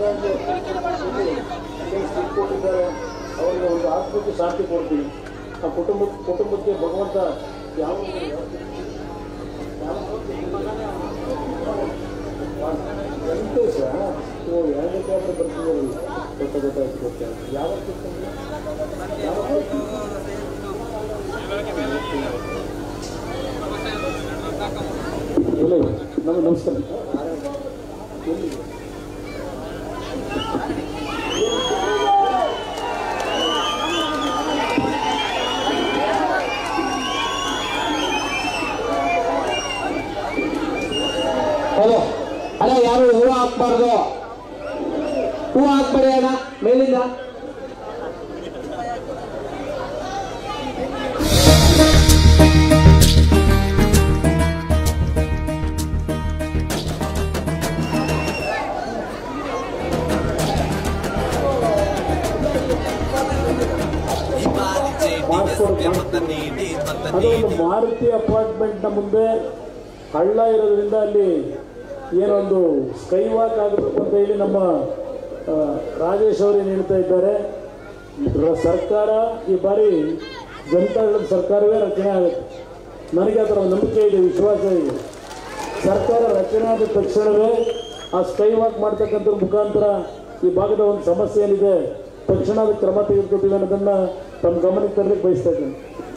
ಗಾಂಧಿ ಕೊಟ್ಟಿದ್ದಾರೆ ಅವರಿಗೆ ಒಂದು ಆತ್ಮಕ್ಕೆ ಶಾಂತಿ ಕೊಡ್ತೀವಿ ಆ ಕುಟುಂಬ ಕುಟುಂಬಕ್ಕೆ ಭಗವಂತ ಯಾವ ವೆಂಕಟೇಶ ಓ ಎರಡಕ್ಕೆ ಆದ್ರೆ ಬರ್ತಿದ್ದಾರಲ್ಲ ಗೊತ್ತ ಗೊತ್ತಾಯ್ತು ಗೊತ್ತಾಯ್ತು ಯಾವತ್ತು ಯಾವತ್ತು ಹಲೋ ನಮ ನಮಸ್ಕಾರ ಹಲೋ ಅಲ್ಲ ಯಾರು ಹೂವು ಹಾಕ್ಬಾರ್ದು ಹೂವು ಹಾಕ್ಬೇಡಿ ಅಣ್ಣ ಮೇಲಿಂದ ಅದು ಒಂದು ಮಾರುತಿ ಅಪಾರ್ಟ್ಮೆಂಟ್ನ ಮುಂದೆ ಹಳ್ಳ ಇರೋದ್ರಿಂದ ಅಲ್ಲಿ ಏನೊಂದು ಸ್ಕೈ ವಾಕ್ ಆಗಬೇಕು ಅಂತ ಹೇಳಿ ನಮ್ಮ ಆ, ರಾಜೇಶ್ ಅವರು ಏನು ಹೇಳ್ತಾ ಇದ್ದಾರೆ ರ- ಸರ್ಕಾರ ಈ ಬಾರಿ ಜನತಾದಳದ ಸರ್ಕಾರವೇ ರಚನೆ ಆಗುತ್ತೆ ನನಗೆ ಅದರ ನಂಬಿಕೆ ಇದೆ ವಿಶ್ವಾಸ ಇದೆ ಸರ್ಕಾರ ರಚನೆ ಆದ ತಕ್ಷಣವೇ ಆ ಸ್ಕೈ ವಾಕ್ ಮಾಡ್ತಕ್ಕಂಥ ಮುಖಾಂತರ ಈ ಭಾಗದ ಒಂದು ಸಮಸ್ಯೆ ಏನಿದೆ ತಕ್ಷಣ ಅದಕ್ಕೆ ಕ್ರಮ ತೆಗೆದುಕೊಳ್ತೀವಿ ಅನ್ನೋದನ್ನ ತಮ್ಮ ಗಮನಕ್ಕೆ ತರಲಿಕ್ಕೆ ಬಯಸ್ತಾ ಇದ್ದೀನಿ